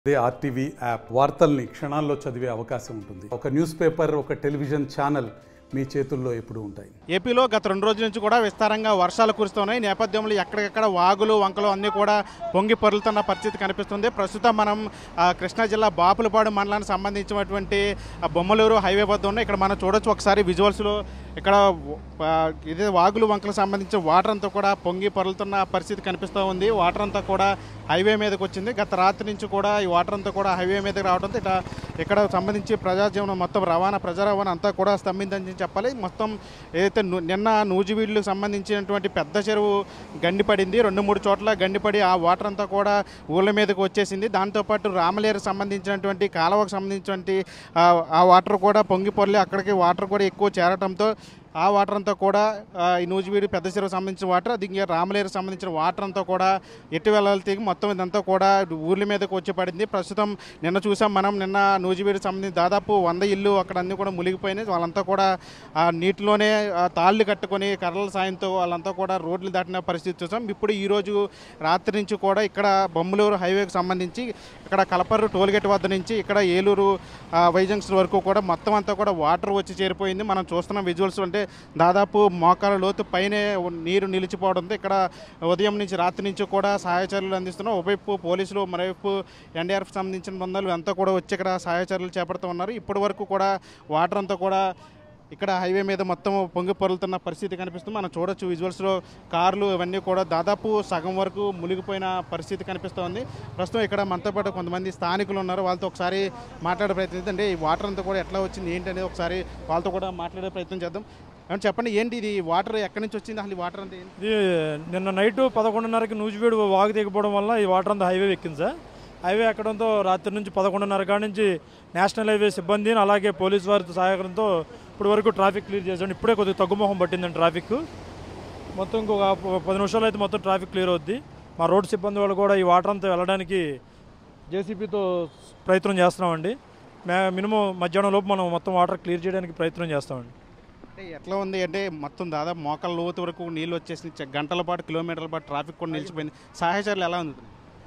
అదే RTV app వార్తల్ని క్షణాల్లో చదివే అవకాశం ఉంటుంది ఒక న్యూస్ పేపర్ ఒక టెలివిజన్ ఛానల్ మీ చేతుల్లో ఎప్పుడూ ఉంటాయి ఏపీలో గత రెండు రోజుల నుంచి కూడా విస్తారంగా వర్షాలు కురుస్తున్నాయి ఈ నేపథ్యంలో ఎక్కడికెక్కడ వాగులు వంకలు అన్నీ కూడా పొంగి పొరులుతున్న పరిస్థితి కనిపిస్తుంది ప్రస్తుతం మనం ఆ, కృష్ణా జిల్లా బాపులపాడు మండలానికి సంబంధించినటువంటి ఆ, బొమ్మలూరు హైవే వద్ద ఉన్నాయి ఇక్కడ మనం చూడొచ్చు ఒకసారి విజువల్స్లో ఇక్కడ ఆ, ఇదే వాగులు వంకలకు సంబంధించిన వాటర్ అంతా కూడా పొంగి పొరులుతున్న పరిస్థితి కనిపిస్తూ ఉంది వాటర్ అంతా కూడా హైవే మీదకి వచ్చింది గత రాత్రి నుంచి కూడా ఈ వాటర్ అంతా కూడా హైవే మీదకి రావడంతో ఇట ఇక్కడ సంబంధించి ప్రజాజీవనం మొత్తం రవాణా ప్రజా రవాణా అంతా కూడా స్తంభిందని చెప్పాలి మొత్తం ఏదైతే ను- నిన్న నూజివీడులకు సంబంధించినటువంటి పెద్ద చెరువు గండిపడింది రెండు మూడు చోట్ల గండిపడి ఆ వాటర్ అంతా కూడా ఊళ్ళ మీదకి వచ్చేసింది దాంతోపాటు రామలేరు సంబంధించినటువంటి కాలువకు సంబంధించినటువంటి ఆ, ఆ వాటర్ కూడా పొంగి పొర్లి అక్కడికి వాటర్ కూడా ఎక్కువ చేరటంతో ఆ వాటర్ అంతా కూడా ఆ, ఈ నూజివీడు పెద్ద చెరువు సంబంధించిన వాటర్ అది ఇంకా రామలేరు సంబంధించిన వాటర్ అంతా కూడా ఎట్టి వెళ్ళాలి తిరిగి మొత్తం ఇదంతా కూడా ఊర్ల మీదకి వచ్చి పడింది ప్రస్తుతం నిన్న చూసాం మనం నిన్న నూజివీడు సంబంధించి దాదాపు వంద ఇల్లు అక్కడ అన్నీ కూడా మునిగిపోయినాయి వాళ్ళంతా కూడా ఆ నీటిలోనే ఆ తాళ్ళు కట్టుకొని కర్రల సాయంతో వాళ్ళంతా కూడా రోడ్లు దాటిన పరిస్థితి చూసాం ఇప్పుడు ఈరోజు రాత్రి నుంచి కూడా ఇక్కడ బొమ్మలూరు హైవేకి సంబంధించి ఇక్కడ కలపర్రు టోల్గేట్ వద్ద నుంచి ఇక్కడ ఏలూరు ఆ, వైజంక్షన్ వరకు కూడా మొత్తం అంతా కూడా వాటర్ వచ్చి చేరిపోయింది మనం చూస్తున్న విజువల్స్ అంటే దాదాపు మోకాల లోతు పైనే నీరు నిలిచిపోవడంతో ఇక్కడ ఉదయం నుంచి రాత్రి నుంచి కూడా సహాయ చర్యలు అందిస్తున్నాం ఒకవైపు పోలీసులు మరోవైపు ఎన్డీఆర్ఎఫ్ సంబంధించిన బృందాలు అంతా కూడా వచ్చి ఇక్కడ సహాయ చర్యలు చేపడుతూ ఉన్నారు ఇప్పటి వరకు కూడా వాటర్ అంతా కూడా ఇక్కడ హైవే మీద మొత్తం పొంగి పొరులుతున్న పరిస్థితి కనిపిస్తుంది మనం చూడొచ్చు విజువల్స్లో కార్లు ఇవన్నీ కూడా దాదాపు సగం వరకు మునిగిపోయిన పరిస్థితి కనిపిస్తోంది ప్రస్తుతం ఇక్కడ మనతో పాటు కొంతమంది స్థానికులు ఉన్నారు వాళ్ళతో ఒకసారి మాట్లాడే ప్రయత్నం చేద్దాం. అంటే ఈ వాటర్ అంతా కూడా ఎట్లా వచ్చింది ఏంటి అనేది ఒకసారి వాళ్ళతో కూడా మాట్లాడే ప్రయత్నం చేద్దాం ఏమన్నా చెప్పండి ఏంటి ఇది వాటర్ ఎక్కడి నుంచి వచ్చింది అసలు ఈ వాటర్ అంతా ఏంటి ఇది నిన్న నైట్ పదకొండున్నరకి నూజివీడు వాగు దిగిపోవడం వల్ల ఈ వాటర్ అంతా హైవే ఎక్కింది సార్ హైవే ఎక్కడంతో రాత్రి నుంచి పదకొండున్నర కాడ నుంచి నేషనల్ హైవే సిబ్బంది అలాగే పోలీస్ వారి సహాయకంతో ఇప్పటి వరకు ట్రాఫిక్ క్లియర్ చేసాం ఇప్పుడే కొద్దిగా తగ్గుముఖం పట్టిందండి ట్రాఫిక్ మొత్తం ఇంకొక ప- పది నిమిషాలు అయితే మొత్తం ట్రాఫిక్ క్లియర్ అవుద్ది మా రోడ్ సిబ్బంది వాళ్ళు కూడా ఈ వాటర్ అంతా వెళ్ళడానికి జేసీబీతో ప్రయత్నం చేస్తున్నామండి మే మినిమం మధ్యాహ్నం లోపు మనం మొత్తం వాటర్ క్లియర్ చేయడానికి ప్రయత్నం చేస్తామండి అంటే ఎట్లా ఉంది అంటే మొత్తం దాదాపు మోకాల లోతు వరకు నీళ్ళు వచ్చేసి గంటల పాటు కిలోమీటర్ల పాటు ట్రాఫిక్ కూడా నిలిచిపోయింది సహాయ చర్యలు ఎలా ఉంది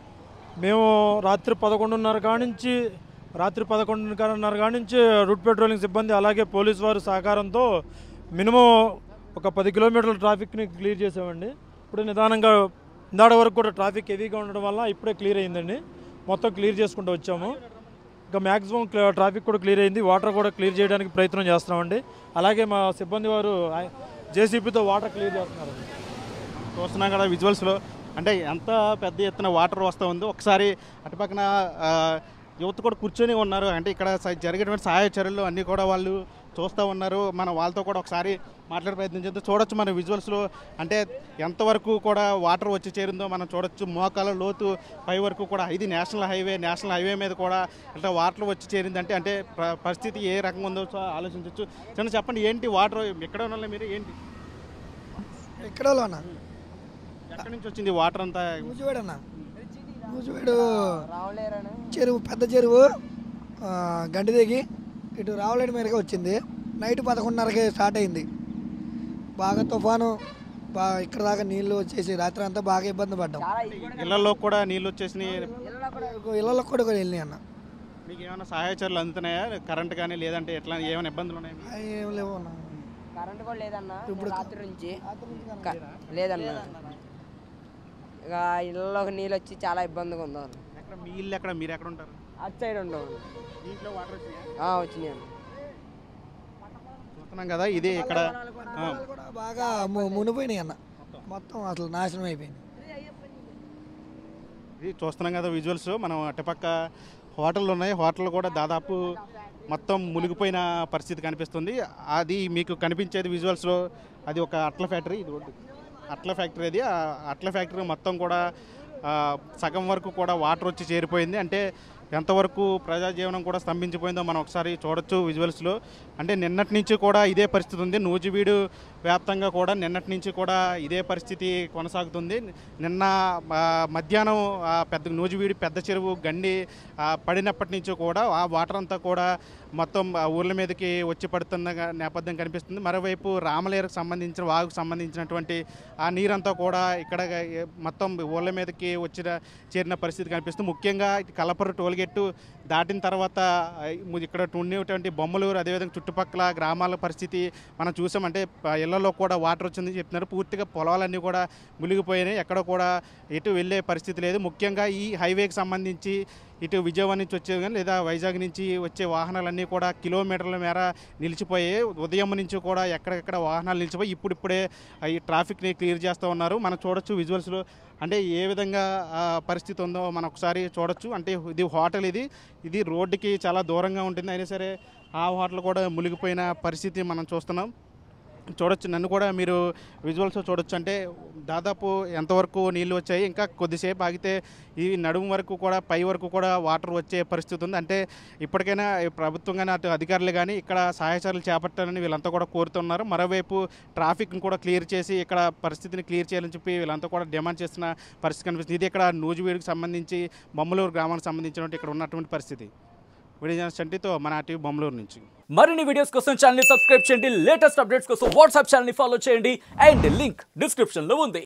మేము రాత్రి పదకొండున్నర కాడ నుంచి రాత్రి పదకొండున్నర కాడ నుంచి రూట్ పెట్రోలింగ్ సిబ్బంది అలాగే పోలీస్ వారి సహకారంతో మినిమం ఒక పది కిలోమీటర్ల ట్రాఫిక్ని క్లియర్ చేసామండి ఇప్పుడు నిదానంగా ఇందాడ వరకు కూడా ట్రాఫిక్ హెవీగా ఉండడం వల్ల ఇప్పుడే క్లియర్ అయిందండి మొత్తం క్లియర్ చేసుకుంటూ వచ్చాము ఇంకా మ్యాక్సిమం ట్రాఫిక్ కూడా క్లియర్ అయింది వాటర్ కూడా క్లియర్ చేయడానికి ప్రయత్నం చేస్తున్నామండి అలాగే మా సిబ్బంది వారు జేసీబీతో వాటర్ క్లియర్ చేస్తున్నారండి చూస్తున్నాం కదా విజువల్స్లో అంటే ఎంత పెద్ద ఎత్తున వాటర్ వస్తూ ఉందో ఒకసారి అటుపక్కన ఆ, యువత కూడా కూర్చొని ఉన్నారు అంటే ఇక్కడ స- జరిగేటువంటి సహాయ చర్యలు అన్నీ కూడా వాళ్ళు చూస్తూ ఉన్నారు మనం వాళ్ళతో కూడా ఒకసారి మాట్లాడే ప్రయత్నం చేద్దాం చూడొచ్చు మన విజువల్స్లో అంటే ఎంతవరకు కూడా వాటర్ వచ్చి చేరిందో మనం చూడొచ్చు మోకాల లోతు పై వరకు కూడా ఇది నేషనల్ హైవే నేషనల్ హైవే మీద కూడా అంటే వాటర్ వచ్చి చేరింది అంటే అంటే ప్ర- పరిస్థితి ఏ రకంగా ఉందో సో ఆలోచించవచ్చు చిన్న చెప్పండి ఏంటి వాటర్ ఎక్కడ ఉన్నా మీరు ఏంటి ఎక్కడోనా ఎక్కడి నుంచి వచ్చింది వాటర్ అంతా నూజివేడు అన్న నూజివేడు చెరువు పెద్ద చెరువు ఆ, గండి దిగి ఇటు రావులేడు మీదగా వచ్చింది నైట్ పదకొండున్నరకి స్టార్ట్ అయింది బాగా తుఫాను బాగా ఇక్కడ దాకా నీళ్లు వచ్చేసి రాత్రి అంతా బాగా ఇబ్బంది పడ్డాం ఇళ్లలో కూడా నీళ్ళు వచ్చేసినాయి ఇళ్ళలో కూడా కూడా వెళ్ళినాయి అన్న మీకు ఏమైనా సహాయ చర్యలు అందుతున్నాయా కరెంట్ కానీ లేదంటే ఎట్లా ఏమైనా ఇబ్బందులు ఉన్నాయా అవి ఏం లేవు అన్న కరెంట్ కూడా లేదన్న ఇప్పుడు రాత్రి నుంచి క- లేదన్న ఇక ఇళ్ళలోకి నీళ్ళు వచ్చి చాలా ఇబ్బందిగా ఉంది అన్న. ఎక్కడ మీ ఇల్లు ఎక్కడ మీరు ఎక్కడ ఉంటారు అటు సైడ్ ఉండవు ఇంట్లో వాటర్ వచ్చినాయా? ఆ, వచ్చినాయి అన్న చూస్తున్నాం కదా ఇది ఇక్కడ ఆ, పొలాలు కూడా బాగా ము- మునిపోయినాయి అన్న మొత్తం అసలు నాశనం అయిపోయింది ఇది చూస్తున్నాం కదా విజువల్స్ మనం అటుపక్క హోటళ్ళు ఉన్నాయి హోటల్ కూడా దాదాపు మొత్తం మునిగిపోయిన పరిస్థితి కనిపిస్తుంది అది మీకు కనిపించేది విజువల్స్లో అది ఒక అట్ల ఫ్యాక్టరీ ఇది ఒకటి అట్ల ఫ్యాక్టరీ అది ఆ అట్ల ఫ్యాక్టరీ మొత్తం కూడా ఆ, సగం వరకు కూడా వాటర్ వచ్చి చేరిపోయింది అంటే ఎంతవరకు ప్రజాజీవనం కూడా స్తంభించిపోయిందో మనం ఒకసారి చూడొచ్చు విజువల్స్లో అంటే నిన్నటి నుంచి కూడా ఇదే పరిస్థితి ఉంది నూజివీడు వ్యాప్తంగా కూడా నిన్నటి నుంచి కూడా ఇదే పరిస్థితి కొనసాగుతుంది నిన్న ఆ, మధ్యాహ్నం ఆ, పెద్ద నూజివీడు పెద్ద చెరువు గండి ఆ, పడినప్పటి నుంచి కూడా ఆ వాటర్ అంతా కూడా మొత్తం ఆ ఊర్ల మీదకి వచ్చి పడుతున్న గా- నేపథ్యం కనిపిస్తుంది మరోవైపు రామలేరుకు సంబంధించిన వాగుకు సంబంధించినటువంటి ఆ నీరంతా కూడా ఇక్కడ ఏ- మొత్తం ఊళ్ళ మీదకి వచ్చిన చేరిన పరిస్థితి కనిపిస్తుంది ముఖ్యంగా ఇటు కలపరు టోల్ గేట్ గెట్టు దాటిన తర్వాత ఆ, ము- ఇక్కడ ఉండేటువంటి బొమ్మలూరు అదేవిధంగా చుట్టుపక్కల గ్రామాల పరిస్థితి మనం చూసామంటే ప- ఇళ్లలో కూడా వాటర్ వచ్చిందని చెప్తున్నారు పూర్తిగా పొలాలన్నీ కూడా మునిగిపోయినాయి ఎక్కడ కూడా ఎటు వెళ్ళే పరిస్థితి లేదు ముఖ్యంగా ఈ హైవేకి సంబంధించి ఇటు విజయవాడ నుంచి వచ్చే కానీ లేదా వైజాగ్ నుంచి వచ్చే వాహనాలన్నీ కూడా కిలోమీటర్ల మేర నిలిచిపోయాయి ఉదయం నుంచి కూడా ఎక్కడెక్కడ వాహనాలు నిలిచిపోయి ఇప్పుడిప్పుడే ఆ, ఈ ట్రాఫిక్ని క్లియర్ చేస్తూ ఉన్నారు మనం చూడొచ్చు విజువల్స్లో అంటే ఏ విధంగా ఆ, పరిస్థితి ఉందో మనం ఒకసారి చూడొచ్చు అంటే ఇది హోటల్ ఇది ఇది రోడ్డుకి చాలా దూరంగా ఉంటుంది అయినా సరే ఆ హోటల్ కూడా మునిగిపోయిన పరిస్థితి మనం చూస్తున్నాం చూడొచ్చు నన్ను కూడా మీరు విజువల్స్ చూడొచ్చు అంటే దాదాపు ఎంతవరకు నీళ్ళు వచ్చాయి ఇంకా కొద్దిసేపు ఆగితే ఈ నడుము వరకు కూడా పై వరకు కూడా వాటర్ వచ్చే పరిస్థితి ఉంది అంటే ఇప్పటికైనా ఈ ప్రభుత్వం కానీ అటు అధికారులు కానీ ఇక్కడ సహాయ చర్యలు చేపట్టాలని వీళ్ళంతా కూడా కోరుతున్నారు మరోవైపు ట్రాఫిక్ని కూడా క్లియర్ చేసి ఇక్కడ పరిస్థితిని క్లియర్ చేయాలని చెప్పి వీళ్ళంతా కూడా డిమాండ్ చేస్తున్న పరిస్థితి కనిపిస్తుంది ఇది ఇక్కడ నూజివీడుకి సంబంధించి బొమ్మలూరు గ్రామానికి సంబంధించినటువంటి ఇక్కడ ఉన్నటువంటి పరిస్థితి విడిజన చంటితో మన టీవీ బొమ్మలూరు నుంచి మరిన్ని వీడియోస్ కోసం ఛానల్ సబ్స్క్రైబ్ చేయండి లేటెస్ట్ అప్డేట్స్ కోసం వాట్సాప్ ఛానల్ ఫాలో చేయండి అండ్ లింక్ డిస్క్రిప్షన్ లో ఉంది